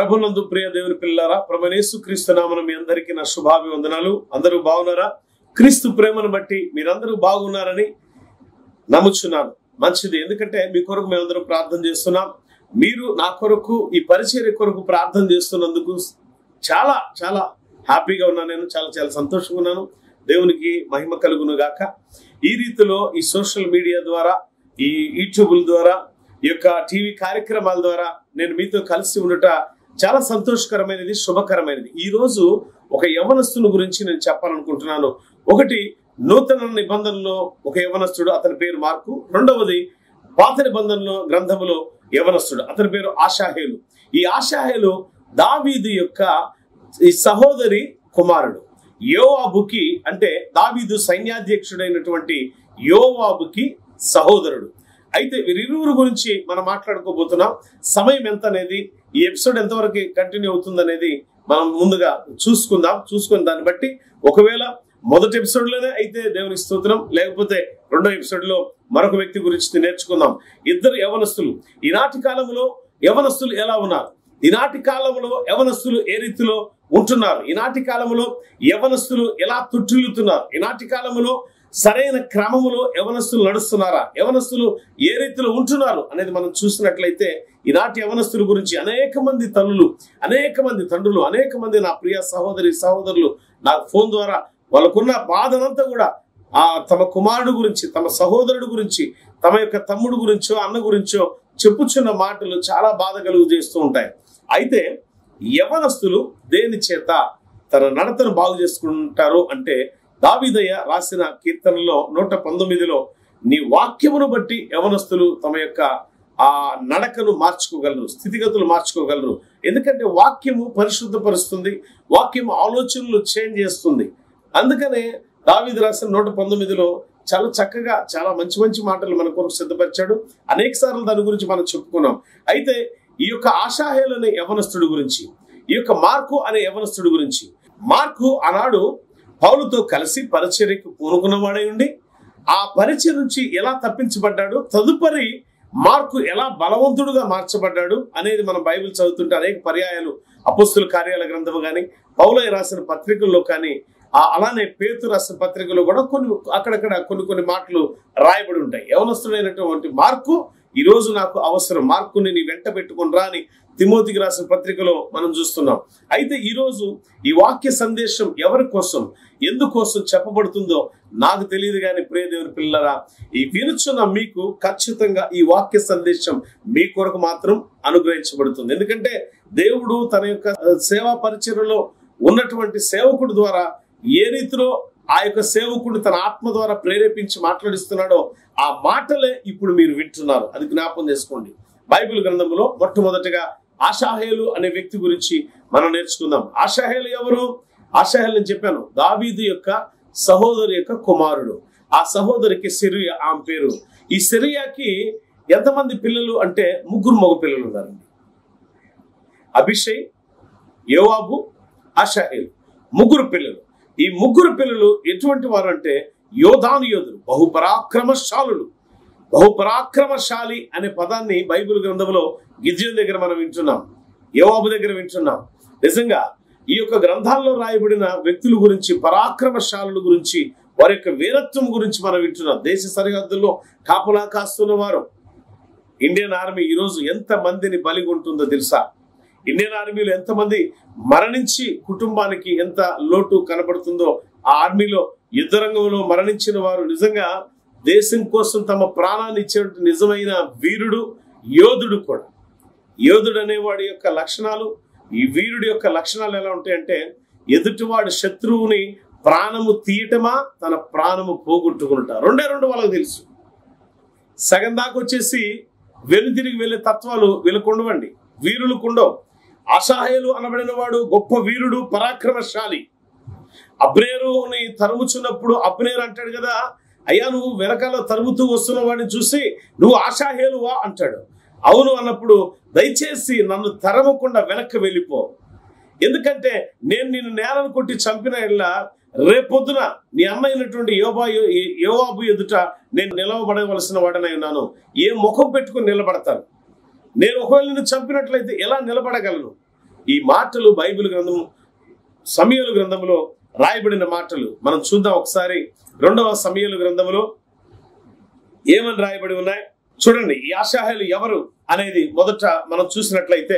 ప్రభునందు ప్రియ దేవుని పిల్లారా ప్రభనేసు క్రీస్తు నామన మీ అందరికీ నా శుభాభివందనాలు అందరూ బాగున్నారా క్రీస్తు ప్రేమను బట్టి మీరందరూ బాగున్నారని నమ్ముచున్నాను మంచిది ఎందుకంటే మీ కొరకు మేమందరం ప్రార్థన చేస్తున్నాం మీరు నా కొరకు ఈ పరిచర్య కొరకు ప్రార్థన చేస్తున్నందుకు చాలా చాలా హ్యాపీగా ఉన్నాను నేను చాలా చాలా సంతోషంగా ఉన్నాను దేవునికి మహిమ కలుగును గాక ఈ రీతిలో ఈ సోషల్ మీడియా ద్వారా ఈ యూట్యూబ్ల ద్వారా ఈ యొక్క టీవీ కార్యక్రమాల ద్వారా నేను మీతో కలిసి ఉండట చాలా సంతోషకరమైనది శుభకరమైనది ఈ రోజు ఒక యవనస్తుని గురించి నేను చెప్పాలనుకుంటున్నాను ఒకటి నూతన నిబంధనలో ఒక యవనస్తుడు అతని పేరు మార్కు రెండవది పాత నిబంధనలో గ్రంథములో యవనస్తుడు అతని పేరు ఆశాహేలు ఈ ఆశాహేలు దావీదు యొక్క ఈ సహోదరి కుమారుడు యోవాబుకి అంటే దావీదు సైన్యాధ్యక్షుడైనటువంటి యోవాబుకి సహోదరుడు అయితే వీరిరువురు గురించి మనం మాట్లాడుకోబోతున్నాం సమయం ఎంత అనేది ఈ ఎపిసోడ్ ఎంతవరకు కంటిన్యూ అవుతుంది అనేది మనం ముందుగా చూసుకుందాం చూసుకుని దాన్ని బట్టి ఒకవేళ మొదటి ఎపిసోడ్ లోనే అయితే దేవుని స్తోత్రం లేకపోతే రెండో ఎపిసోడ్ లో మరొక వ్యక్తి గురించి నేర్చుకుందాం ఇద్దరు యవనస్తులు ఈనాటి కాలంలో యవనస్తులు ఎలా ఉన్నారు ఈనాటి కాలంలో యవనస్తులు ఏ రీతిలో ఉంటున్నారు ఈనాటి కాలంలో యవనస్తులు ఎలా తుట్టిల్లుతున్నారు ఈనాటి కాలంలో సరైన క్రమములో యవనస్తులు నడుస్తున్నారా యవనస్తులు ఏ రీతిలో ఉంటున్నారు అనేది మనం చూసినట్లయితే ఈనాటి యవనస్తుల గురించి అనేక మంది తల్లులు అనేక మంది తండ్రులు అనేక మంది నా ప్రియ సహోదరి సహోదరులు నాకు ఫోన్ ద్వారా వాళ్ళకున్న బాధనంతా కూడా ఆ తమ కుమారుడు గురించి తమ సహోదరుడు గురించి తమ యొక్క తమ్ముడు గురించో అన్న గురించో చెప్పుచున్న మాటలు చాలా బాధ కలుగు చేస్తూ ఉంటాయి అయితే యవనస్తులు దేని చేత తన నడతను బాగు చేసుకుంటారు అంటే దావిదయ్య రాసిన కీర్తనలో నూట పంతొమ్మిదిలో నీ వాక్యమును బట్టి యవనస్తులు తమ యొక్క ఆ నడకను మార్చుకోగలరు స్థితిగతులు మార్చుకోగలరు ఎందుకంటే వాక్యము పరిశుద్ధపరుస్తుంది వాక్యము ఆలోచనలు చేంజ్ చేస్తుంది అందుకనే దావిది రాసిన నూట పంతొమ్మిదిలో చాలా చక్కగా చాలా మంచి మంచి మాటలు మన కొరకు సిద్ధపరిచాడు అనేక సార్లు దాని గురించి మనం చెప్పుకున్నాం అయితే ఈ యొక్క ఆశాహేలు అనే యవనస్తుడి గురించి ఈ యొక్క మార్కు అనే యవనస్తుడి గురించి మార్కు ఆనాడు పౌలుతో కలిసి పరిచర్యకు పూనుకున్నవాడై ఉండి ఆ పరిచయ నుంచి ఎలా తప్పించబడ్డాడు తదుపరి మార్కు ఎలా బలవంతుడుగా మార్చబడ్డాడు అనేది మనం బైబిల్ చదువుతుంటే అనేక పర్యాయాలు అపుస్తుల కార్యాల గ్రంథము కానీ పౌలయ్య రాసిన పత్రికల్లో కానీ ఆ అలానే పేతు రాసిన పత్రికలో కూడా కొన్ని అక్కడక్కడ కొన్ని కొన్ని మాటలు రాయబడి ఉంటాయి యవనస్తుడైనటువంటి మార్కు ఈ రోజు నాకు అవసరం మార్కుని నీ వెంట పెట్టుకుని రా అని తిమోతికి రాసిన పత్రికలో మనం చూస్తున్నాం అయితే ఈ రోజు ఈ వాక్య సందేశం ఎవరి కోసం ఎందుకోసం చెప్పబడుతుందో నాకు తెలియదు కానీ ప్రియ దేవుని పిల్లరా ఈ వినుచున్న మీకు ఖచ్చితంగా ఈ వాక్య సందేశం మీ కొరకు మాత్రం అనుగ్రహించబడుతుంది ఎందుకంటే దేవుడు తన యొక్క సేవా పరిచయలో ఉన్నటువంటి సేవకుడు ద్వారా ఏ రీతిలో ఆ యొక్క సేవకుడు తన ఆత్మ ద్వారా ప్రేరేపించి మాట్లాడిస్తున్నాడో ఆ మాటలే ఇప్పుడు మీరు వింటున్నారు అది జ్ఞాపం చేసుకోండి బైబిల్ గ్రంథంలో మొట్టమొదటిగా ఆశాహేలు అనే వ్యక్తి గురించి మనం నేర్చుకుందాం ఆశాహేలు ఎవరు ఆశాహేలు అని చెప్పాను దావీదు యొక్క సహోదరు యొక్క కుమారుడు ఆ సహోదరికి సిరియా ఆమె పేరు ఈ సిరియాకి ఎంతమంది పిల్లలు అంటే ముగ్గురు మగ పిల్లలు ఉన్నారండి అభిషయ్ యోవాబు ఆశాహేలు ముగ్గురు పిల్లలు ఈ ముగ్గురు పిల్లలు ఎటువంటి వారు అంటే యోధాను యోధులు బహుపరాక్రమశాలులు బహుపరాక్రమశాలి అనే పదాన్ని బైబిల్ గ్రంథంలో గిద్యం దగ్గర మనం వింటున్నాం యోవాబు దగ్గర వింటున్నాం నిజంగా ఈ యొక్క గ్రంథాల్లో రాయబడిన వ్యక్తుల గురించి పరాక్రమశాలుల గురించి వారి యొక్క వీరత్వం గురించి మనం వింటున్నాం దేశ సరిహద్దుల్లో కాపులా కాస్తున్న వారు ఇండియన్ ఆర్మీ ఈరోజు ఎంత మందిని బలిగొంటుందో తెలుసా ఇండియన్ ఆర్మీలో ఎంతమంది మరణించి కుటుంబానికి ఎంత లోటు కనబడుతుందో ఆ ఆర్మీలో యుద్ధ రంగంలో మరణించిన వారు నిజంగా దేశం కోసం తమ ప్రాణాన్ని ఇచ్చే నిజమైన వీరుడు యోధుడు కూడా యోధుడు అనేవాడి యొక్క లక్షణాలు ఈ వీరుడి యొక్క లక్షణాలు ఎలా ఉంటాయంటే ఎదుటివాడు శత్రువుని ప్రాణము తీయటమా తన ప్రాణము పోగొట్టుకుంటా రెండే రెండు వాళ్ళకి తెలుసు సగం దాకా వచ్చేసి వెనుతిరిగి వెళ్ళే తత్వాలు వీళ్ళకు ఉండవండి వీరులకు ఉండవు అసహాయలు అనబడిన వాడు గొప్ప వీరుడు పరాక్రమశాలి అబ్నేరుని తరుముచున్నప్పుడు అబ్నేరు అంటాడు కదా అయ్యా నువ్వు వెనకాల తరుముతూ వస్తున్న వాడిని చూసి నువ్వు ఆశాహేలువా అంటాడు అవును అన్నప్పుడు దయచేసి నన్ను తరమకుండా వెనక్కి వెళ్ళిపో ఎందుకంటే నేను నిన్ను నేలను కొట్టి చంపిన ఇలా రేపొద్దున నీ అన్న అయినటువంటి యోబా యోవాబు ఎదుట నేను నిలవబడవలసిన వాడనై ఉన్నాను ఏ ముఖం పెట్టుకుని నిలబడతాను నేను ఒకవేళ నిన్ను చంపినట్లయితే ఎలా నిలబడగలను ఈ మాటలు బైబిల్ గ్రంథం సమయలు గ్రంథంలో రాయబడిన మాటలు మనం చూద్దాం ఒకసారి రెండవ సమయలు గ్రంథంలో ఏమని రాయబడి ఉన్నాయి చూడండి ఈ ఆశాహలు ఎవరు అనేది మొదట మనం చూసినట్లయితే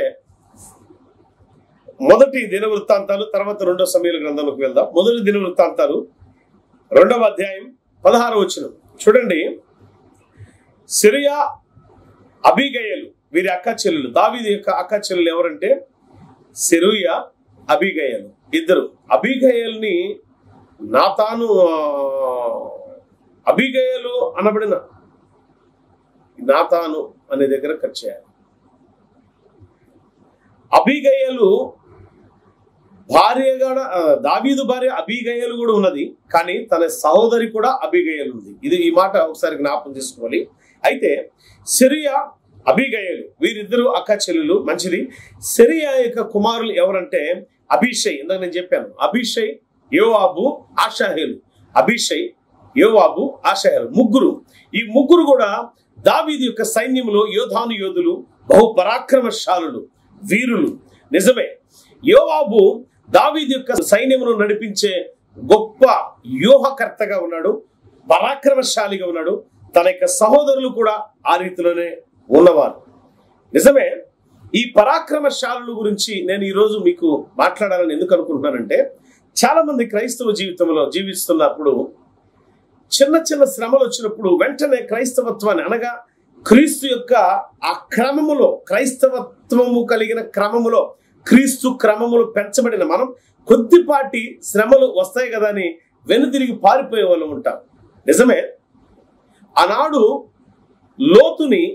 మొదటి దిన వృత్తాంతాలు తర్వాత రెండవ సమయాల గ్రంథంలోకి వెళ్దాం మొదటి దిన వృత్తాంతాలు రెండవ అధ్యాయం పదహారు వచ్చిన చూడండి సిరియా అబిగయలు వీరి అక్క చెల్లెలు దావీది యొక్క అక్క చెల్లెలు ఎవరంటే సిరుయ అబిగయలు ఇద్దరు అబిగయల్ని నాతాను ఆ, అబిగయలు అనబడిన నాతాను అనే దగ్గర కట్ చేయాలి అబిగయలు భార్య కూడా ఆ, దావీదు భార్య అబిగయలు కూడా ఉన్నది కానీ తన సహోదరి కూడా అబిగయలు ఉంది ఇది ఈ మాట ఒకసారి జ్ఞాపకం చేసుకోవాలి అయితే సిరియా అబిగయలు వీరిద్దరు అక్క చెల్లెలు మంచిది సిరియా యొక్క కుమారులు ఎవరంటే అభిషయ్ ఇందాక నేను చెప్పాను అభిషయ్ యోవాబు ఆషాహేలు అభిషయ్ యోవాబు ఆషాహేలు ముగ్గురు ఈ ముగ్గురు కూడా దావీదు యొక్క సైన్యంలో యోధాను యోధులు బహు పరాక్రమశాలులు వీరులు నిజమే యోవాబు దావీదు యొక్క సైన్యమును నడిపించే గొప్ప వ్యూహకర్తగా ఉన్నాడు పరాక్రమశాలిగా ఉన్నాడు తన యొక్క సహోదరులు కూడా ఆ రీతిలోనే ఉన్నవారు నిజమే ఈ పరాక్రమశాలుల గురించి నేను ఈరోజు మీకు మాట్లాడాలని ఎందుకు అనుకుంటున్నానంటే చాలా మంది క్రైస్తవ జీవితంలో జీవిస్తున్నప్పుడు చిన్న చిన్న శ్రమలు వచ్చినప్పుడు వెంటనే క్రైస్తవత్వాన్ని అనగా క్రీస్తు యొక్క ఆ క్రమములో క్రైస్తవత్వము కలిగిన క్రమములో క్రీస్తు క్రమములు పెంచబడిన మనం కొద్దిపాటి శ్రమలు వస్తాయి కదా అని వెనుతిరిగి పారిపోయే వాళ్ళు ఉంటాం నిజమే ఆనాడు లోతుని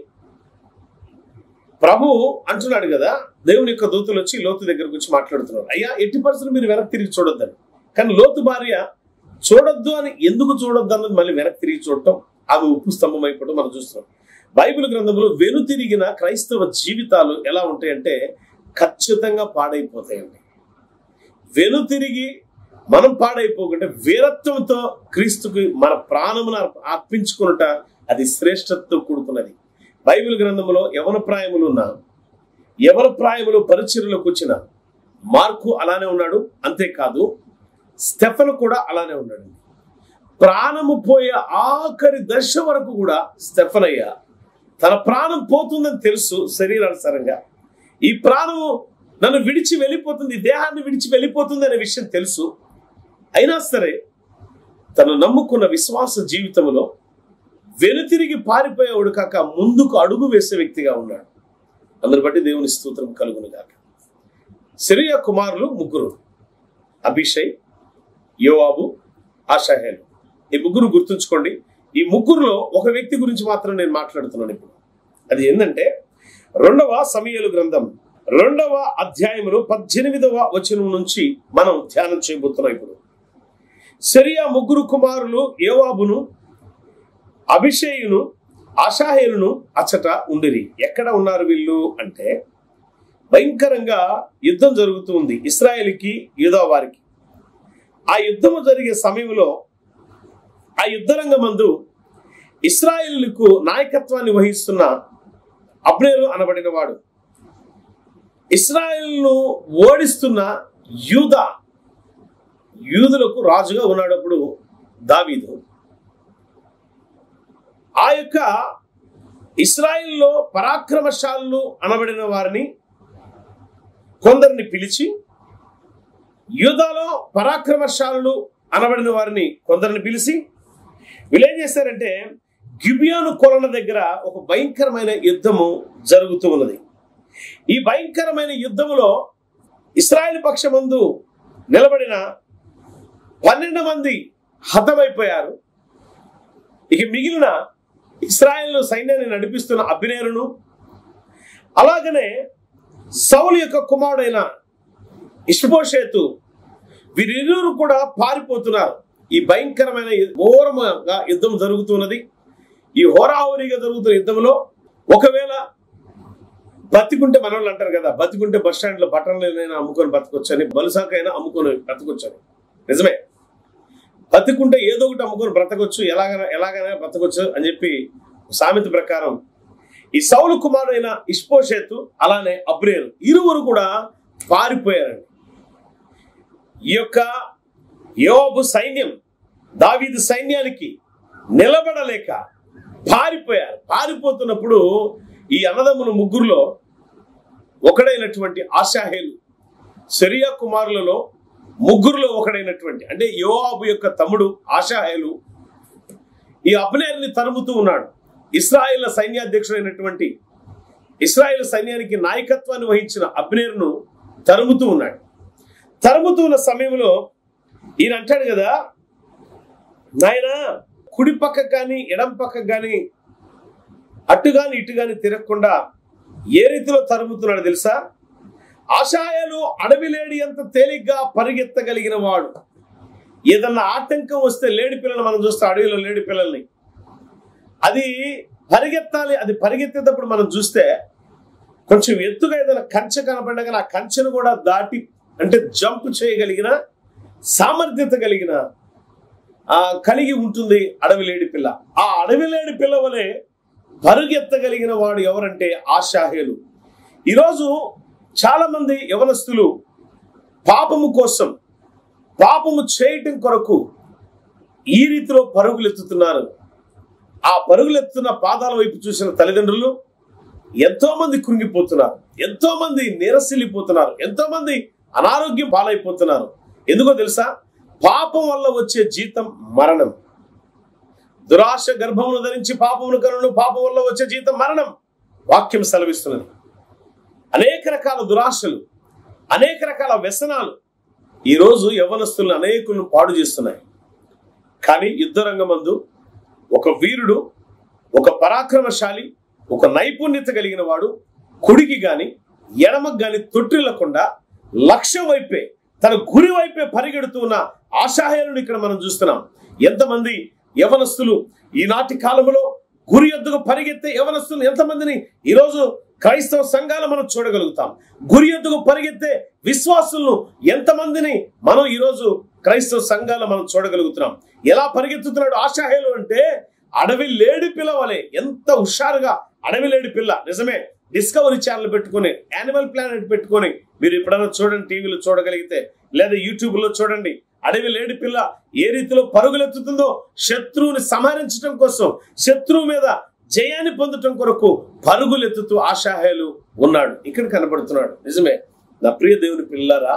ప్రభు అంటున్నాడు కదా దేవుని యొక్క దూతలు వచ్చి లోతు దగ్గరకు వచ్చి మాట్లాడుతున్నారు అయ్యా ఎట్టి పరిస్థితులు మీరు వెనక్కి తిరిగి చూడొద్దని కానీ లోతు భార్య చూడొద్దు అని ఎందుకు చూడొద్దు అన్నది మళ్ళీ వెనక్కి తిరిగి చూడటం ఆమె ఉప్పు స్తంభం అయిపోవడం మనం చూస్తున్నాం బైబిల్ గ్రంథంలో వెనుతిరిగిన క్రైస్తవ జీవితాలు ఎలా ఉంటాయంటే ఖచ్చితంగా పాడైపోతాయండి వెనుతిరిగి మనం పాడైపోకుంటే వీరత్వంతో క్రీస్తుకి మన ప్రాణమును అర్పించుకున్నట అది శ్రేష్టతతో కూడుకున్నది బైబిల్ గ్రంథంలో యవన ప్రాయములు ఉన్న యవన ప్రాయములు పరిచర్యలోకి వచ్చిన మార్కు అలానే ఉన్నాడు అంతేకాదు స్టెఫన్ కూడా అలానే ఉన్నాడు ప్రాణము పోయే ఆఖరి దశ వరకు కూడా స్టెఫన్ అయ్య తన ప్రాణం పోతుందని తెలుసు శరీరానుసారంగా ఈ ప్రాణము నన్ను విడిచి వెళ్ళిపోతుంది ఈ దేహాన్ని విడిచి వెళ్ళిపోతుంది అనే విషయం తెలుసు అయినా సరే తను నమ్ముకున్న విశ్వాస జీవితంలో వెనుతిరిగి పారిపోయేవాడు కాక ముందుకు అడుగు వేసే వ్యక్తిగా ఉన్నాడు అందుని బట్టి దేవుని స్తోత్రం కలుగును గాక సిరియా కుమారులు ముగ్గురు అభిషయ్ యోవాబు ఆషాహేలు ఈ ముగ్గురు గుర్తుంచుకోండి ఈ ముగ్గురులో ఒక వ్యక్తి గురించి మాత్రం నేను మాట్లాడుతున్నాను ఇప్పుడు అది ఏంటంటే రెండవ సమయలు గ్రంథం రెండవ అధ్యాయములో పద్దెనిమిదవ వచనం నుంచి మనం ధ్యానం చేయబోతున్నాం ఇప్పుడు సిరియా ముగ్గురు కుమారులు యోవాబును అభిషేయును ఆషాహేలును అచ్చట ఉండిరి ఎక్కడ ఉన్నారు వీళ్ళు అంటే భయంకరంగా యుద్ధం జరుగుతూ ఉంది ఇస్రాయేల్కి యూదా వారికి ఆ యుద్ధము జరిగే సమయంలో ఆ యుద్ధరంగమందు ఇస్రాయేలుకు నాయకత్వాన్ని వహిస్తున్న అబ్నేరు అనబడిన వాడు ఇస్రాయేల్ను ఓడిస్తున్న యూద యూదులకు రాజుగా ఉన్నాడప్పుడు దావీదు ఆ యొక్క ఇస్రాయిల్లో పరాక్రమశాలు అనబడిన వారిని కొందరిని పిలిచి యూదాలో పరాక్రమశాలు అనబడిన వారిని కొందరిని పిలిచి వీళ్ళు ఏం చేశారంటే గిబియోను కొలన దగ్గర ఒక భయంకరమైన యుద్ధము జరుగుతూ ఉన్నది ఈ భయంకరమైన యుద్ధములో ఇస్రాయేల్ పక్షమందు నిలబడిన పన్నెండు మంది హతమైపోయారు ఇక మిగిలిన ఇస్రాయేల్ సైన్యాన్ని నడిపిస్తున్న అభినేరును అలాగనే సౌలు యొక్క కుమారుడైన ఇష్పోషేతు వీరిరువురు కూడా పారిపోతున్నారు ఈ భయంకరమైన ఘోరముగా యుద్ధం జరుగుతున్నది ఈ హోరాహోరీగా జరుగుతున్న యుద్ధంలో ఒకవేళ బతికుంటే మనోళ్ళు అంటారు కదా బతికుంటే బస్ స్టాండ్ లో బట్టలైనా అమ్ముకొని బతకొచ్చు అని బలుసాకైనా అమ్ముకొని బ్రతకొచ్చు అని నిజమే బతికుంటే ఏదో ఒకటి అమ్ముకొని బ్రతకొచ్చు ఎలాగైనా ఎలాగైనా బ్రతకొచ్చు అని చెప్పి సామెత ప్రకారం ఈ సౌలు కుమారుడైన ఇష్పోషేతు అలానే అబ్రేరు ఇరువురు కూడా పారిపోయారండి ఈ యొక్క యోబు సైన్యం దావీదు సైన్యానికి నిలబడలేక పారిపోయారు పారిపోతున్నప్పుడు ఈ అన్నదమ్ముల ముగ్గురులో ఒకడైనటువంటి ఆశాహేలు సెరియా కుమారులలో ముగ్గురులో ఒకడైనటువంటి అంటే యోవాబు యొక్క తమ్ముడు ఆశాహేలు ఈ అబ్నేర్ని తరుముతూ ఉన్నాడు ఇస్రాయేల్ సైన్యాధ్యక్షుడైనటువంటి ఇస్రాయేల్ సైన్యానికి నాయకత్వాన్ని వహించిన అబ్నేర్ను తరుముతూ ఉన్నాడు తరుముతూ ఉన్న సమయంలో ఈయన అంటాడు కదా నాయన కుడి పక్క కానీ ఎడం పక్క కానీ అటు గాని ఇటు గాని తిరగకుండా ఏ రీతిలో తరుముతున్నాడు తెలుసా ఆశాయాలు అడవి లేడి అంత తేలిగ్గా పరిగెత్తగలిగిన వాడు ఏదన్నా ఆటంకం వస్తే లేడి పిల్లలు మనం చూస్తే అడవిలో లేడి పిల్లల్ని అది పరిగెత్తాలి అది పరిగెత్తేటప్పుడు మనం చూస్తే కొంచెం ఎత్తుగా ఏదైనా కంచె కనపడగా ఆ కంచెను కూడా దాటి అంటే జంప్ చేయగలిగిన సామర్థ్యత కలిగిన ఆ కలిగి ఉంటుంది అడవి లేడి పిల్ల ఆ అడవి లేడి పిల్ల వలె పరుగెత్తగలిగిన వాడు ఎవరంటే ఆశాహేలు ఈరోజు చాలా మంది యవనస్తులు పాపము కోసం పాపము చేయటం కొరకు ఈ రీతిలో పరుగులు ఎత్తుతున్నారు ఆ పరుగులు ఎత్తున్న పాదాల వైపు చూసిన తల్లిదండ్రులు ఎంతో మంది కృంగిపోతున్నారు ఎంతో మంది నిరసిల్లిపోతున్నారు ఎంతో మంది అనారోగ్యం పాలైపోతున్నారు ఎందుకో తెలుసా పాపం వల్ల వచ్చే జీతం మరణం దురాశ గర్భమును ధరించి పాపమును కనును పాపం వల్ల వచ్చే జీతం మరణం వాక్యం సెలవిస్తున్నది అనేక రకాల దురాశలు అనేక రకాల వ్యసనాలు ఈరోజు యవనస్తులను అనేకులను పాడు చేస్తున్నాయి కానీ యుద్ధ రంగమందు ఒక వీరుడు ఒక పరాక్రమశాలి ఒక నైపుణ్యత కలిగిన వాడు కుడికి గాని ఎడమకు గాని తొట్టిల్లకుండా లక్ష్యం వైపే తన గురి వైపే పరిగెడుతూ ఉన్న ఆశాహేలను ఇక్కడ మనం చూస్తున్నాం ఎంతమంది యవనస్తులు ఈనాటి కాలంలో గురి ఎద్దుకు పరిగెత్తే యవనస్తులు ఎంతమందిని ఈరోజు క్రైస్తవ సంఘాలు మనం చూడగలుగుతాం గురి ఎద్దుకు పరిగెత్తే విశ్వాసులను ఎంతమందిని మనం ఈరోజు క్రైస్తవ సంఘాలు మనం చూడగలుగుతున్నాం ఎలా పరిగెత్తుతున్నాడు ఆశాహేలు అంటే అడవి లేడి పిల్ల వలె ఎంత హుషారుగా అడవి లేడి పిల్ల నిజమే డిస్కవరీ ఛానల్ పెట్టుకొని యానిమల్ ప్లానెట్ పెట్టుకొని మీరు ఎప్పుడైనా చూడండి టీవీలో చూడగలిగితే లేదా యూట్యూబ్ లో చూడండి అడవి లేడి పిల్ల ఏ రీతిలో పరుగులెత్తుతుందో శత్రువుని సంహరించడం కోసం శత్రువు మీద జయాన్ని పొందటం కొరకు పరుగులెత్తుతూ ఆశాహేలు ఉన్నాడు ఇక్కడ కనబడుతున్నాడు నిజమే నా ప్రియ దేవుని పిల్లరా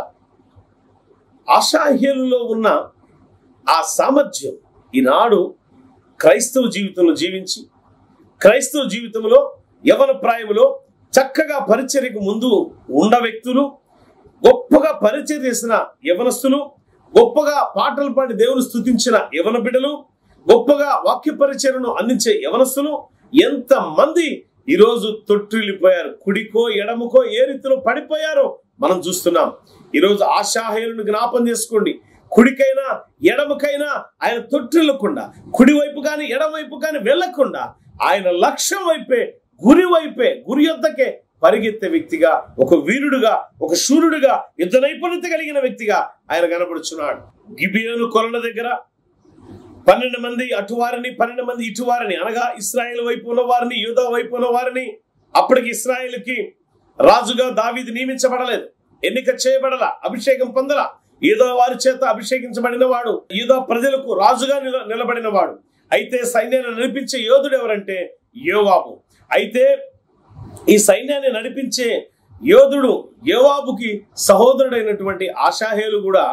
ఆశాహ్యులలో ఉన్న ఆ సామర్థ్యం ఈనాడు క్రైస్తవ జీవితంలో జీవించి క్రైస్తవ జీవితంలో యవన ప్రాయములో చక్కగా పరిచర్యకు ముందు ఉండ వ్యక్తులు గొప్పగా పరిచయం చేసిన యవనస్తులు గొప్పగా పాటలు పాడి దేవుని స్తుతించిన యవన బిడ్డలు గొప్పగా వాక్య పరిచయను అందించే యవనస్తులు ఎంత మంది ఈరోజు తొట్టిల్లిపోయారు కుడికో ఎడమకో ఏ రీతిలో పడిపోయారో మనం చూస్తున్నాం ఈరోజు ఆశాహేయులను జ్ఞాపం చేసుకోండి కుడికైనా ఎడమకైనా ఆయన తొట్టిల్లకుండా కుడి వైపు కానీ ఎడమవైపు కానీ వెళ్ళకుండా ఆయన లక్ష్యం వైపే గురి వైపే గురి యొద్దకే పరిగెత్తే వ్యక్తిగా ఒక వీరుడుగా ఒక శూరుడుగా యుద్ధ నైపుణ్యత కలిగిన వ్యక్తిగా ఆయన కనబడుచున్నాడు గిబియోను కొలన దగ్గర పన్నెండు మంది అటువారిని పన్నెండు మంది ఇటువారిని అనగా ఇస్రాయేల్ వైపు ఉన్న వారిని యూదా వైపు ఉన్న వారిని అప్పటికి ఇస్రాయేల్కి రాజుగా దావీది నియమించబడలేదు ఎన్నిక చేయబడల అభిషేకం పొందల యూదా వారి చేత అభిషేకించబడిన వాడు యూదా ప్రజలకు రాజుగా నిల నిలబడిన వాడు అయితే సైన్యాన్ని నడిపించే యోధుడు ఎవరంటే యోవాబు అయితే ఈ సైన్యాన్ని నడిపించే యోధుడు యోవాబుకి సహోదరుడైనటువంటి ఆశాహేలు కూడా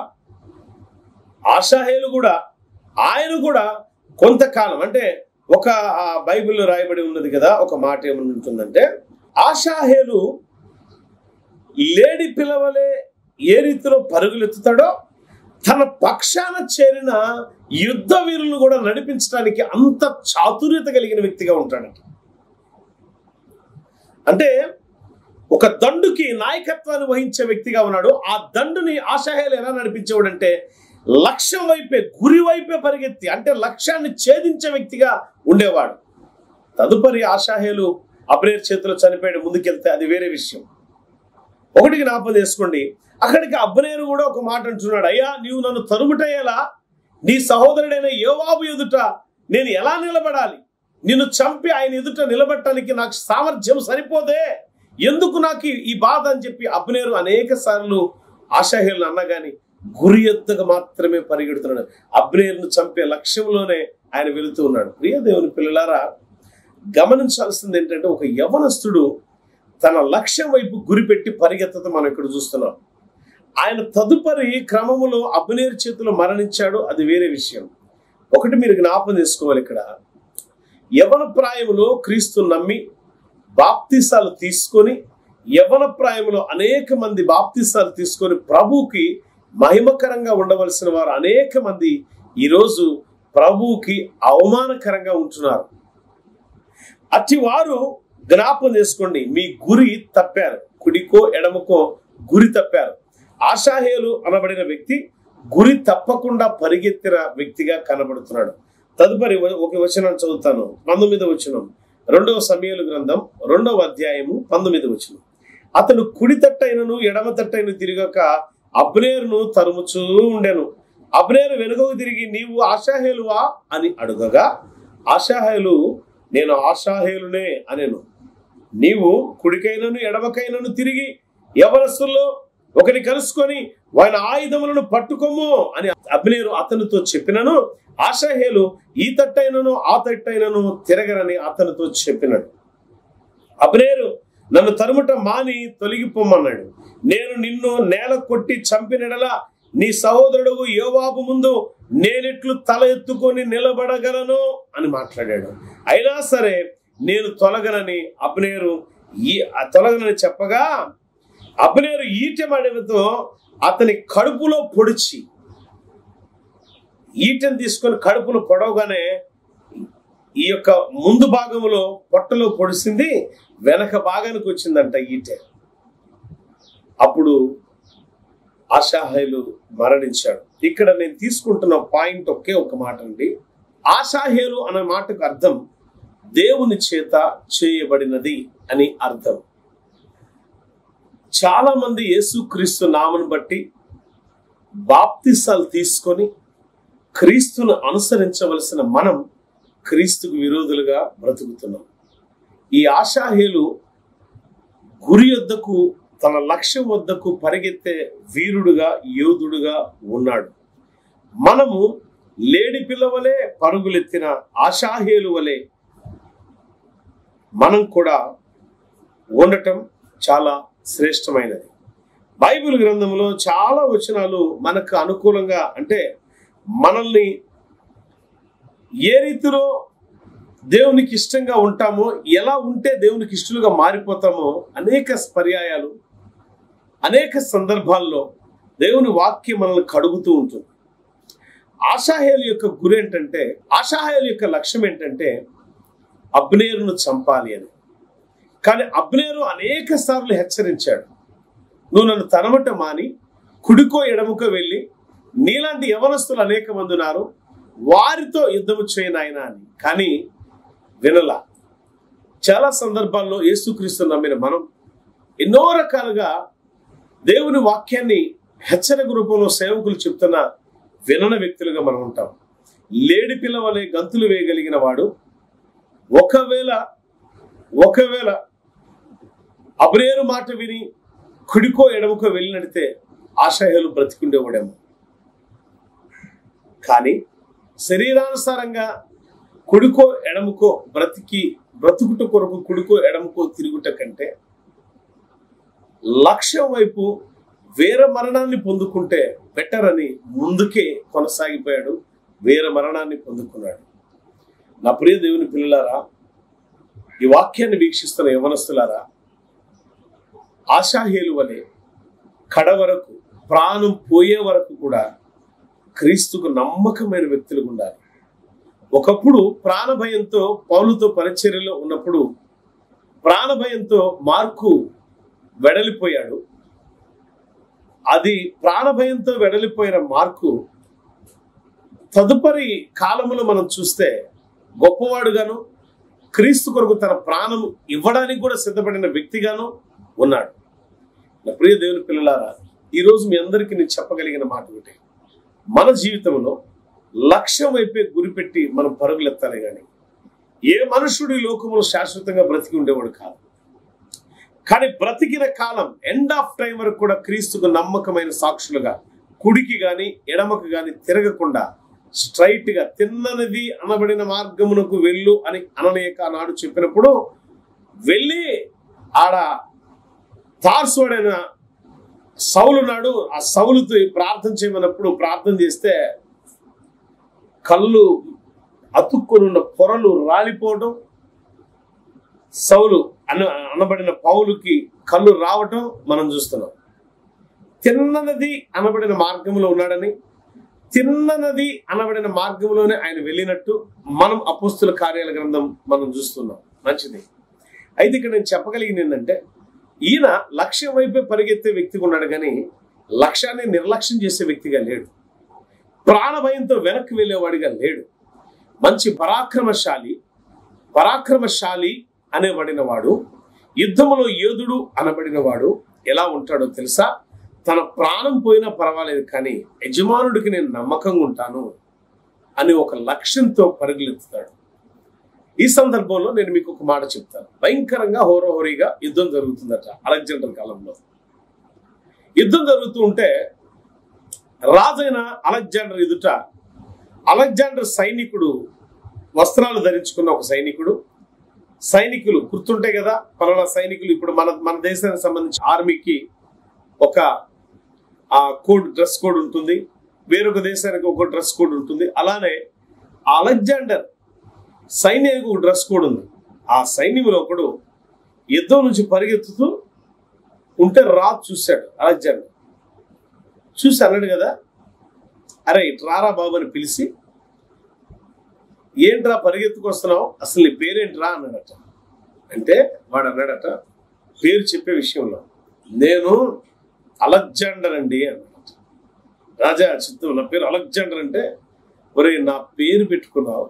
ఆశాహేలు కూడా ఆయన కూడా కొంతకాలం అంటే ఒక ఆ బైబిల్లో రాయబడి ఉన్నది కదా ఒక మాట ఏముంటుందంటే ఆశాహేలు లేడి పిలవలే ఏ రీతిలో పరుగులెత్తుతాడో తన పక్షాన చేరిన యుద్ధ వీరులను కూడా నడిపించడానికి అంత చాతుర్యత కలిగిన వ్యక్తిగా ఉంటాడట అంటే ఒక దండుకి నాయకత్వాన్ని వహించే వ్యక్తిగా ఉన్నాడు ఆ దండుని ఆశాహేలు ఎలా నడిపించేవాడంటే లక్ష్యం వైపే గురి వైపే పరిగెత్తి అంటే లక్ష్యాన్ని ఛేదించే వ్యక్తిగా ఉండేవాడు తదుపరి ఆశాహేలు అబ్రేర్ చేతిలో చనిపోయాడు ముందుకెళ్తే అది వేరే విషయం ఒకటికి నాపద వేసుకోండి అక్కడికి అబ్నేరు కూడా ఒక మాట అంటున్నాడు అయ్యా నీవు నన్ను తరుముటయ్యేలా నీ సహోదరుడైన యోవాబు ఎదుట నేను ఎలా నిలబడాలి నిన్ను చంపి ఆయన ఎదుట నిలబట్టడానికి నాకు సామర్థ్యం సరిపోదే ఎందుకు నాకు ఈ- ఈ బాధ అని చెప్పి అబ్నేరు అనేక సార్లు ఆశాహేలను అన్నగాని గురి ఎద్దగా మాత్రమే పరిగెడుతున్నాడు అబ్నేరును చంపే లక్ష్యంలోనే ఆయన వెళుతూ ఉన్నాడు ప్రియ దేవుని పిల్లలారా గమనించాల్సింది ఏంటంటే ఒక యవనస్తుడు తన లక్ష్యం వైపు గురిపెట్టి పరిగెత్తడం మనం ఇక్కడ చూస్తున్నాం ఆయన తదుపరి క్రమములో అబ్నేరు చేతిలో మరణించాడు అది వేరే విషయం ఒకటి మీరు జ్ఞాపం చేసుకోవాలి ఇక్కడ యవన ప్రాయములో క్రీస్తు నమ్మి బాప్తిసాలు తీసుకొని యవన ప్రాయములో అనేక మంది బాప్తిసాలు తీసుకొని ప్రభువుకి మహిమకరంగా ఉండవలసిన వారు అనేక మంది ఈరోజు ప్రభువుకి అవమానకరంగా ఉంటున్నారు అట్టి వారు జ్ఞాపం చేసుకోండి మీ గురి తప్పారు కుడికో ఎడమకో గురి తప్పారు ఆశాహేలు అనబడిన వ్యక్తి గురి తప్పకుండా పరిగెత్తిన వ్యక్తిగా కనబడుతున్నాడు తదుపరి వ- ఒక వచనం చదువుతాను పంతొమ్మిది వచనం రెండవ సమయాల గ్రంథం రెండవ అధ్యాయము పంతొమ్మిది వచనం అతను కుడి తట్టైనను ఎడమ తట్టైన తిరగక అబ్నేరును తరుముచూ ఉండెను అబ్నేరు వెనుకకు తిరిగి నీవు ఆశాహేలువా అని అడుగగా ఆశాహేలు నేను ఆశాహేలునే అనెను నీవు కుడికైనను ఎడమకైనను తిరిగి యవనస్తుల్లో ఒకని కలుసుకొని వారి ఆయుధములను పట్టుకోము అని అబ్నేరు అతనితో చెప్పినను ఆశాహేలు ఈ తట్టైనను ఆ తట్టైనను తిరగరని అతనితో చెప్పినాడు అబ్నేరు నన్ను తరుముట మాని తొలగిపోమన్నాడు నేను నిన్ను నేల కొట్టి చంపినడలా నీ సహోదరుడు యోవాబు ముందు నేనెట్లు తల ఎత్తుకొని నిలబడగలను అని మాట్లాడాడు అయినా సరే నేను తొలగనని అబ్నేరు ఈ ఆ తొలగనని చెప్పగా అబ్నేరు ఈటెమడితో అతని కడుపులో పొడిచి ఈటెను తీసుకొని కడుపులో పొడవగానే ఈ యొక్క ముందు భాగంలో పొట్టలో పొడిసింది వెనక భాగానికి వచ్చిందంట ఈటె అప్పుడు ఆశాహేలు మరణించాడు ఇక్కడ నేను తీసుకుంటున్న పాయింట్ ఒకే ఒక మాట అండి ఆశాహేలు అనే మాటకు అర్థం దేవుని చేత చేయబడినది అని అర్థం చాలా మంది యేసుక్రీస్తు నామను బట్టి బాప్తిసాలు తీసుకొని క్రీస్తును అనుసరించవలసిన మనం క్రీస్తుకు విరోధులుగా బ్రతుకుతున్నాం ఈ ఆశాహేలు గురి వద్దకు తన లక్ష్యం వద్దకు పరిగెత్తే వీరుడుగా యోధుడుగా ఉన్నాడు మనము లేడి పిల్లవలే పరుగులెత్తిన ఆశాహేలు వలె మనం కూడా ఉండటం చాలా శ్రేష్టమైనది బైబిల్ గ్రంథంలో చాలా వచనాలు మనకు అనుకూలంగా అంటే మనల్ని ఏ రీతిలో దేవునికి ఇష్టంగా ఉంటామో ఎలా ఉంటే దేవునికి ఇష్టలుగా మారిపోతామో అనేక పర్యాయాలు అనేక సందర్భాల్లో దేవుని వాక్యం మనల్ని కడుగుతూ ఉంటుంది ఆశాహేలు యొక్క గురి ఏంటంటే ఆశాహేలు యొక్క లక్ష్యం ఏంటంటే అబ్నేరును చంపాలి అని కానీ అబ్నేరు అనేక సార్లు హెచ్చరించాడు నువ్వు నన్ను తనమట మాని కుడికో ఎడముకో వెళ్ళి నీలాంటి యవనస్తులు అనేక మంది ఉన్నారు వారితో యుద్ధము చేయనాయన అని కానీ వినలా చాలా సందర్భాల్లో యేసుక్రీస్తు నమ్మిన మనం ఎన్నో రకాలుగా దేవుని వాక్యాన్ని హెచ్చరిక రూపంలో సేవకులు చెప్తున్న వినన వ్యక్తులుగా మనం ఉంటాం లేడి పిల్ల వలె గంతులు వేయగలిగిన వాడు ఒకవేళ ఒకవేళ అబ్రేరు మాట విని కుడికో ఎడమకో వెళ్ళినడితే ఆశయాలు బ్రతికుండేవాడేమో కానీ శరీరానుసారంగా కుడికో ఎడమకో బ్రతికి బ్రతుకుట కొరకు కుడికో ఎడమకో తిరుగుట కంటే లక్ష్యం వైపు వేరే మరణాన్ని పొందుకుంటే బెటర్ అని ముందుకే కొనసాగిపోయాడు వేరే మరణాన్ని పొందుకున్నాడు నా ప్రియ దేవుని పిల్లలారా ఈ వాక్యాన్ని వీక్షిస్తున్న యవనస్తులారా ఆశాహేలు వలె కడ వరకు ప్రాణం పోయే వరకు కూడా క్రీస్తుకు నమ్మకమైన వ్యక్తులు ఉండాలి ఒకప్పుడు ప్రాణభయంతో పౌలుతో పరిచర్యలో ఉన్నప్పుడు ప్రాణభయంతో మార్కు వెడలిపోయాడు అది ప్రాణభయంతో వెడలిపోయిన మార్కు తదుపరి కాలములో మనం చూస్తే గొప్పవాడుగాను క్రీస్తు కొరకు తన ప్రాణం ఇవ్వడానికి కూడా సిద్ధపడిన వ్యక్తిగాను ఉన్నాడు నా ప్రియ దేవుని పిల్లలారా ఈరోజు మీ అందరికీ నేను చెప్పగలిగిన మాట ఒకటి మన జీవితంలో లక్ష్యం వైపే గురిపెట్టి మనం పరుగులెత్తాలి కానీ ఏ మనుషుడు ఈ లోకంలో శాశ్వతంగా బ్రతికి ఉండేవాడు కాదు కానీ బ్రతికిన కాలం ఎండ్ ఆఫ్ టైం వరకు కూడా క్రీస్తుకు నమ్మకమైన సాక్షులుగా కుడికి గాని ఎడమకు గాని తిరగకుండా స్ట్రైట్ గా తిన్ననిది అనబడిన మార్గమునకు వెళ్ళు అని అనలేక నాడు చెప్పినప్పుడు వెళ్ళి ఆడ తార్సుడైన సౌలు నాడు ఆ సౌలుతో ప్రార్థన చేయమన్నప్పుడు ప్రార్థన చేస్తే కళ్ళు అతుక్కునున్న పొరలు రాలిపోవడం సౌలు అన అనబడిన పౌలుకి కళ్ళు రావటం మనం చూస్తున్నాం తిన్ననది అనబడిన మార్గంలో ఉన్నాడని తిన్ననది అనబడిన మార్గంలోనే ఆయన వెళ్ళినట్టు మనం అపుస్తుల కార్యాల గ్రంథం మనం చూస్తున్నాం మంచిది అయితే ఇక్కడ నేను చెప్పగలిగింది ఏంటంటే ఈయన లక్ష్యం వైపే పరిగెత్తే వ్యక్తిగా ఉన్నాడు కానీ లక్ష్యాన్ని నిర్లక్ష్యం చేసే వ్యక్తిగా లేడు ప్రాణ భయంతో వెనక్కి వెళ్ళేవాడిగా లేడు మంచి పరాక్రమశాలి పరాక్రమశాలి అనేబడిన వాడు యుద్ధములో యోధుడు అనబడిన వాడు ఎలా ఉంటాడో తెలుసా తన ప్రాణం పోయినా పర్వాలేదు కానీ యజమానుడికి నేను నమ్మకంగా ఉంటాను అని ఒక లక్ష్యంతో పరుగులెత్తుతాడు ఈ సందర్భంలో నేను మీకు ఒక మాట చెప్తాను భయంకరంగా హోరోహోరీగా యుద్ధం జరుగుతుందట అలెగ్జాండర్ కాలంలో యుద్ధం జరుగుతూ ఉంటే రాజైన అలెగ్జాండర్ ఎదుట అలెగ్జాండర్ సైనికుడు వస్త్రాలు ధరించుకున్న ఒక సైనికుడు సైనికులు గుర్తుంటాయి కదా పలానా సైనికులు ఇప్పుడు మన మన దేశానికి సంబంధించి ఆర్మీకి ఒక ఆ కోడ్ డ్రెస్ కోడ్ ఉంటుంది వేరొక దేశానికి ఒక డ్రెస్ కోడ్ ఉంటుంది అలానే ఆ అలెగ్జాండర్ సైన్యానికి ఒక డ్రెస్ కోడ్ ఉంది ఆ సైన్యంలో ఒకడు యుద్ధం నుంచి పరిగెత్తుతూ ఉంటే రాజు చూశాడు అలెగ్జాండర్ చూసి అన్నాడు కదా అరే ఇటు రారా బాబు అని పిలిచి ఏంట్రా పరిగెత్తుకొస్తున్నావు అసలు నీ పేరేంట్రా అన్నాడట అంటే వాడు అన్నాడట పేరు చెప్పే విషయంలో నేను అలెగ్జాండర్ అండి అన్నాడట రాజా చిత్తం నా పేరు అలెగ్జాండర్ అంటే ఒరే నా పేరు పెట్టుకున్నావు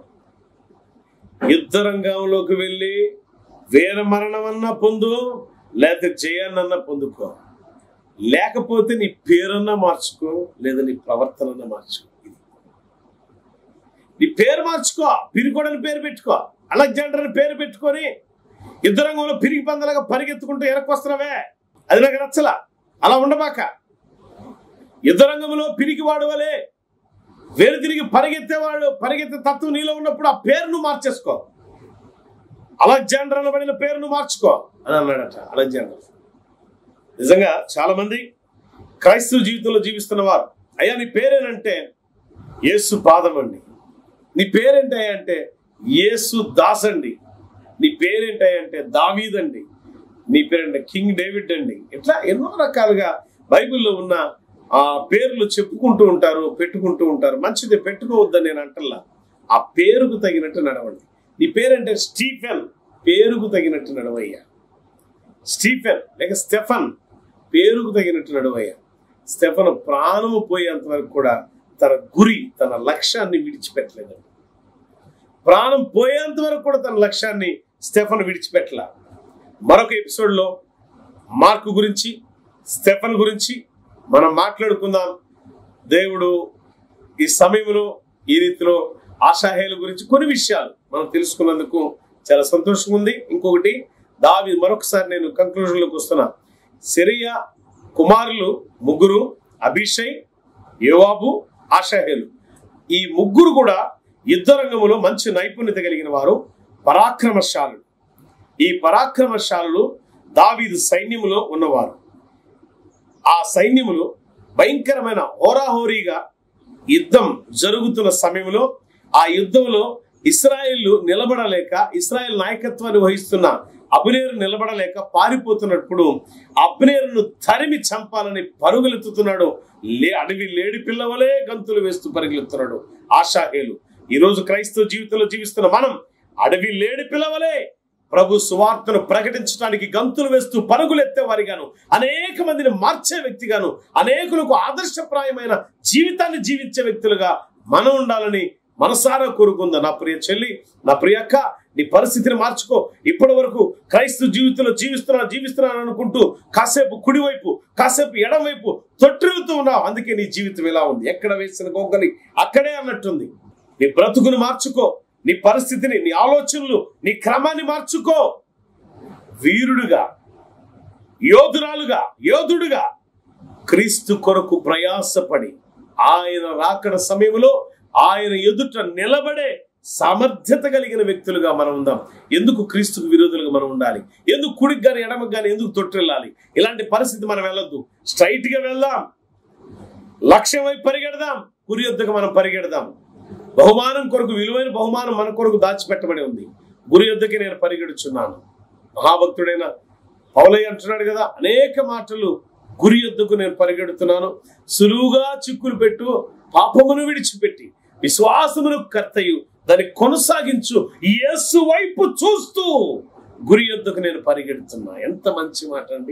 యుద్ధ రంగంలోకి వెళ్ళి వీర మరణం అన్నా పొందు లేకపోతే జయాన్నన్నా పొందుకో లేకపోతే నీ పేరన్నా మార్చుకో లేదా నీ ప్రవర్తనన్నా మార్చుకో ఇది నీ పేరు మార్చుకో పిరికోడని పేరు పెట్టుకో అలెగ్జాండర్ అని పేరు పెట్టుకొని యుద్ధ రంగంలో పిరిగి పందలాగా పరిగెత్తుకుంటూ ఎరకొస్తున్నావే అది నాకు నచ్చలా అలా ఉండబాక యుద్ధ రంగంలో పిరికి వాడు వలే వేరు తిరిగి పరిగెత్తేవాడు పరిగెత్తే తత్వం నీలో ఉన్నప్పుడు ఆ పేరును మార్చేసుకో అలెగ్జాండర్ అనబడిన పేరును మార్చుకో అని అన్నాడట అలెగ్జాండర్ నిజంగా చాలా మంది క్రైస్తవ జీవితంలో జీవిస్తున్న వారు అయ్యా నీ పేరేనంటే యేసు పాదం అండి నీ పేరేంటయ్యా అంటే యేసు దాస్ అండి నీ పేరేంటంటే దావీదండి నీ పేరంటే కింగ్ డేవిడ్ అండి ఇట్లా ఎన్నో రకాలుగా బైబిల్లో ఉన్న ఆ పేర్లు చెప్పుకుంటూ ఉంటారు పెట్టుకుంటూ ఉంటారు మంచిది పెట్టుకోవద్దని నేను అంటల్లా ఆ పేరుకు తగినట్టు నడవండి నీ పేరంటే స్టీఫెన్ పేరుకు తగినట్టు నడవయ్యా స్టీఫెన్ లేక స్టెఫన్ పేరుకు తగినట్టు నడవయ్యా స్టెఫన్ ప్రాణము పోయేంత వరకు కూడా తన గురి తన లక్ష్యాన్ని విడిచిపెట్టలేదండి ప్రాణం పోయేంత వరకు కూడా తన లక్ష్యాన్ని స్టెఫన్ విడిచిపెట్టల మరొక ఎపిసోడ్లో మార్కు గురించి స్టెఫన్ గురించి మనం మాట్లాడుకుందాం దేవుడు ఈ సమయంలో ఈ రీతిలో ఆశాహేల గురించి కొన్ని విషయాలు మనం తెలుసుకున్నందుకు చాలా సంతోషంగా ఉంది ఇంకొకటి దావి మరొకసారి నేను కంక్లూజన్లోకి వస్తున్నా సిరియా కుమారులు ముగ్గురు అభిషయ్ యోవాబు ఆశాహేలు ఈ ముగ్గురు కూడా యుద్ధ రంగంలో మంచి నైపుణ్యత కలిగిన వారు పరాక్రమశాలులు ఈ పరాక్రమశాలులు దావీదు సైన్యములో ఉన్నవారు ఆ సైన్యములు భయంకరమైన హోరాహోరీగా యుద్ధం జరుగుతున్న సమయంలో ఆ యుద్ధంలో ఇస్రాయేళ్లు నిలబడలేక ఇస్రాయేల్ నాయకత్వాన్ని వహిస్తున్న అబ్నేరు నిలబడలేక పారిపోతున్నప్పుడు అబ్నేరును తరిమి చంపాలని పరుగులెత్తుతున్నాడు లే అడవి లేడి పిల్లవలే గంతులు వేస్తూ పరుగులెత్తున్నాడు ఆశాహేలు ఈ రోజు క్రైస్తవ జీవితంలో జీవిస్తున్న మనం అడవి లేడి పిల్లవలే ప్రభు సువార్తను ప్రకటించడానికి గంతులు వేస్తూ పరుగులెత్తే వారిగాను అనేక మందిని మార్చే వ్యక్తిగాను అనేకులకు ఆదర్శప్రాయమైన జీవితాన్ని జీవించే వ్యక్తులుగా మనం ఉండాలని మనసారా కోరుకుందా నా ప్రియ చెల్లి నా ప్రియ అక్క నీ పరిస్థితిని మార్చుకో ఇప్పటి వరకు క్రైస్తవ జీవితంలో జీవిస్తున్నా జీవిస్తున్నాను అనుకుంటూ కాసేపు కుడివైపు కాసేపు ఎడం వైపు తొట్టిల్లుతూ ఉన్నావు అందుకే నీ జీవితం ఎలా ఉంది ఎక్కడ వేసిన గొంగలి అక్కడే అన్నట్టుంది నీ బ్రతుకును మార్చుకో నీ పరిస్థితిని నీ ఆలోచనలు నీ క్రమాన్ని మార్చుకో వీరుడుగా యోధురాలుగా యోధుడుగా క్రీస్తు కొరకు ప్రయాసపడి ఆయన రాకడ సమయంలో ఆయన ఎదుట నిలబడే సామర్థ్యత కలిగిన వ్యక్తులుగా మనం ఉందాం ఎందుకు క్రీస్తుకు విరోధులుగా మనం ఉండాలి ఎందుకు కుడికి కానీ ఎడమకు కానీ ఎందుకు తొట్టిల్లాలి ఇలాంటి పరిస్థితి మనం వెళ్ళొద్దు స్ట్రైట్ గా వెళ్దాం లక్ష్యం వైపు పరిగెడదాం గురి యొద్దకు మనం పరిగెడదాం బహుమానం కొరకు విలువైన బహుమానం మన కొరకు దాచిపెట్టబడి ఉంది గురి యొద్దకి నేను పరిగెడుచున్నాను మహాభక్తుడైన పౌలయ్య అంటున్నాడు కదా అనేక మాటలు గురి యొద్దకు నేను పరిగెడుతున్నాను సులువుగా చిక్కులు పెట్టు పాపమును విడిచిపెట్టి విశ్వాసమును కర్తయు దాన్ని కొనసాగించు యేసు వైపు చూస్తూ గురి యొద్దకు నేను పరిగెడుతున్నా ఎంత మంచి మాట అండి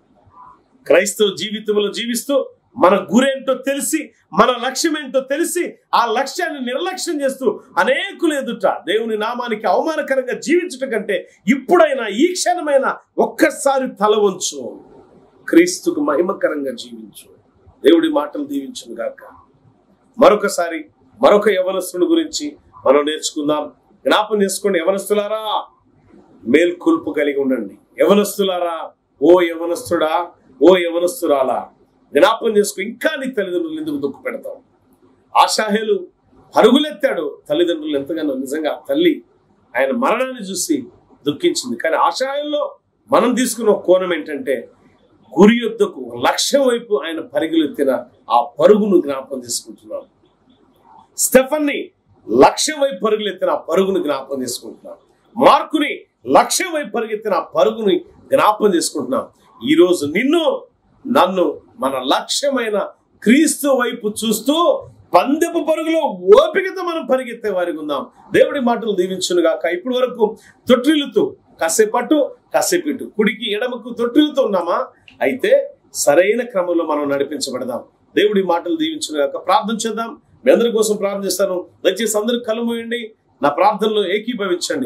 క్రైస్తవ జీవితంలో జీవిస్తూ మన గురేంటో తెలిసి మన లక్ష్యం ఏంటో తెలిసి ఆ లక్ష్యాన్ని నిర్లక్ష్యం చేస్తూ అనేకులు ఎదుట దేవుని నామానికి అవమానకరంగా జీవించట కంటే ఇప్పుడైనా ఈ క్షణమైన ఒక్కసారి తల వంచు క్రీస్తుకు మహిమకరంగా జీవించు దేవుడి మాటలు దీవించును గాక మరొకసారి మరొక యవనస్తుని గురించి మనం నేర్చుకుందాం జ్ఞాపం చేసుకోండి యవనస్తులారా మేల్కొల్పు కలిగి ఉండండి యవనస్తులారా ఓ యవనస్తుడా ఓ యవనస్తురాలా జ్ఞాపం చేసుకో ఇంకా నీ తల్లిదండ్రులు ఎందుకు దుఃఖ పెడతావు ఆశాహేలు పరుగులెత్తాడు తల్లిదండ్రులు ఎంతగానో నిజంగా తల్లి ఆయన మరణాన్ని చూసి దుఃఖించింది కానీ ఆశాహేల్లో మనం తీసుకున్న ఒక కోణం ఏంటంటే గురి యొద్దకు లక్ష్యం వైపు ఆయన పరుగులెత్తిన ఆ పరుగును జ్ఞాపం తీసుకుంటున్నాం స్టెఫన్ని లక్ష్యం వైపు పరుగులెత్తిన ఆ పరుగును జ్ఞాపం చేసుకుంటున్నాం మార్కుని లక్ష్యం వైపు పరుగెత్తిన ఆ పరుగుని జ్ఞాపం చేసుకుంటున్నాం ఈ రోజు నిన్ను నన్ను మన లక్ష్యమైన క్రీస్తు వైపు చూస్తూ పందెపు పరుగులో ఓపికతో మనం పరిగెత్తే వారికి ఉందాం దేవుడి మాటలు దీవించును గాక ఇప్పటి వరకు తొట్టిల్లుతూ కాసేపట్టు కాసేపిటు కుడికి ఎడమకు తొట్టిల్లుతూ ఉన్నామా అయితే సరైన క్రమంలో మనం నడిపించబడదాం దేవుడి మాటలు దీవించును గాక ప్రార్థన చేద్దాం మీ అందరి కోసం ప్రార్థన చేస్తాను దయచేసి అందరూ కళ్ళు మూయండి నా ప్రార్థనలో ఏకీభవించండి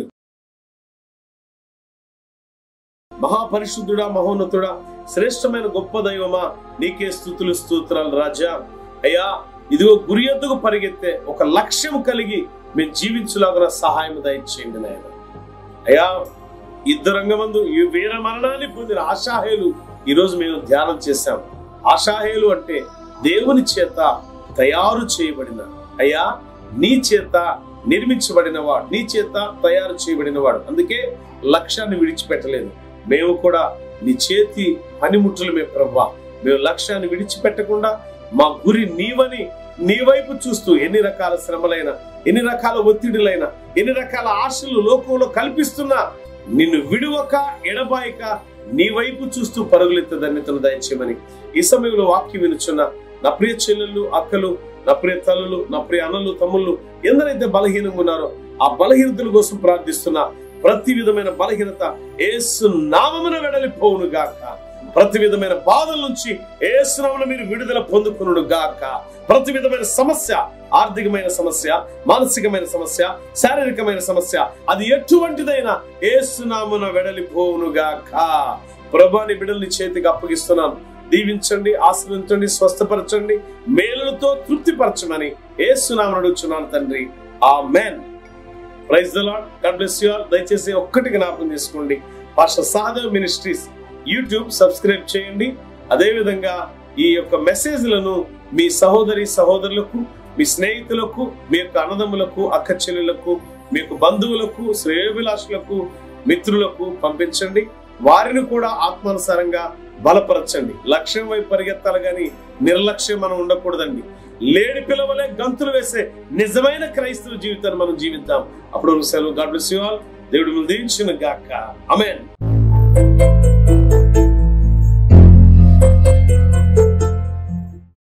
మహాపరిశుద్ధుడా మహోన్నతుడా శ్రేష్టమైన గొప్ప దైవమా నీకే స్థుతులు స్తోత్రాలు రాజా అయ్యా ఇదిగో గురి ఎద్దుకు పరిగెత్తే ఒక లక్ష్యం కలిగి మేము జీవించులాగా సహాయం దయచేయండి నాయన అయ్యా యుద్ధరంగమందు ఈ వీర మరణాన్ని పొందిన ఆశాహేలు ఈరోజు మేము ధ్యానం చేశాం ఆశాహేలు అంటే దేవుని చేత తయారు చేయబడిన అయ్యా నీ చేత నిర్మించబడిన వాడు నీ చేత తయారు చేయబడిన వాడు అందుకే లక్ష్యాన్ని విడిచిపెట్టలేదు మేము కూడా నీ చేతి పనిముట్టులమే ప్రభా మేము లక్ష్యాన్ని విడిచిపెట్టకుండా మా గురి నీవని నీ వైపు చూస్తూ ఎన్ని రకాల శ్రమలైన ఎన్ని రకాల ఒత్తిడులైన ఎన్ని రకాల ఆశలు లోకంలో కల్పిస్తున్నా నిన్ను విడువక ఎడబాయక నీ వైపు చూస్తూ పరుగులెత్తే ధన్యతను దయచేయమని ఈ సమయంలో వాక్యం వినుచున్న నా ప్రియ చెల్లెళ్ళు అక్కలు నా ప్రియ తల్లులు నా ప్రియ అన్నలు తమ్ముళ్ళు ఎందరైతే బలహీనంగా ఉన్నారో ఆ బలహీనతల కోసం ప్రార్థిస్తున్నా ప్రతి విధమైన బలహీనత ఏసు నామమున వెడలిపోవును గాక ప్రతి విధమైన బాధల నుంచి ఏసునామన మీరు విడుదల పొందుకునుడు గాక ప్రతి విధమైన సమస్య ఆర్థికమైన సమస్య మానసికమైన సమస్య శారీరకమైన సమస్య అది ఎటువంటిదైనా ఏసునామున వెడలిపోవును గాక ప్రభాని బిడల్ని చేతికి అప్పగిస్తున్నాను దీవించండి ఆశ్రయించండి స్వస్థపరచండి మేలులతో తృప్తిపరచమని ఏసునామను అడుగుచున్నాను తండ్రి amen praise the lord god bless you all దయచేసి ఒక్కటి జ్ఞాపకం చేసుకోండి pastor Sahadev ministries YouTube subscribe చేయండి అదే విధంగా ఈ యొక్క మెసేజ్లను మీ సహోదరి సహోదరులకు మీ స్నేహితులకు మీ యొక్క అన్నదమ్ములకు అక్క చెల్లెలకు మీ యొక్క బంధువులకు శ్రేయోభిలాషులకు మిత్రులకు పంపించండి వారిని కూడా ఆత్మానుసారంగా బలపరచండి లక్ష్యం వైపు పరిగెత్తాలి కానీ నిర్లక్ష్యం మనం ఉండకూడదండి లేడి పిలవలే గంతులు వేసే నిజమైన క్రైస్తవ జీవితాన్ని మనం జీవిద్దాం అప్పుడు సెలవు గాడ్ బ్లెస్ యు ఆల్ దేవుడు దీవించిన గాక అమెన్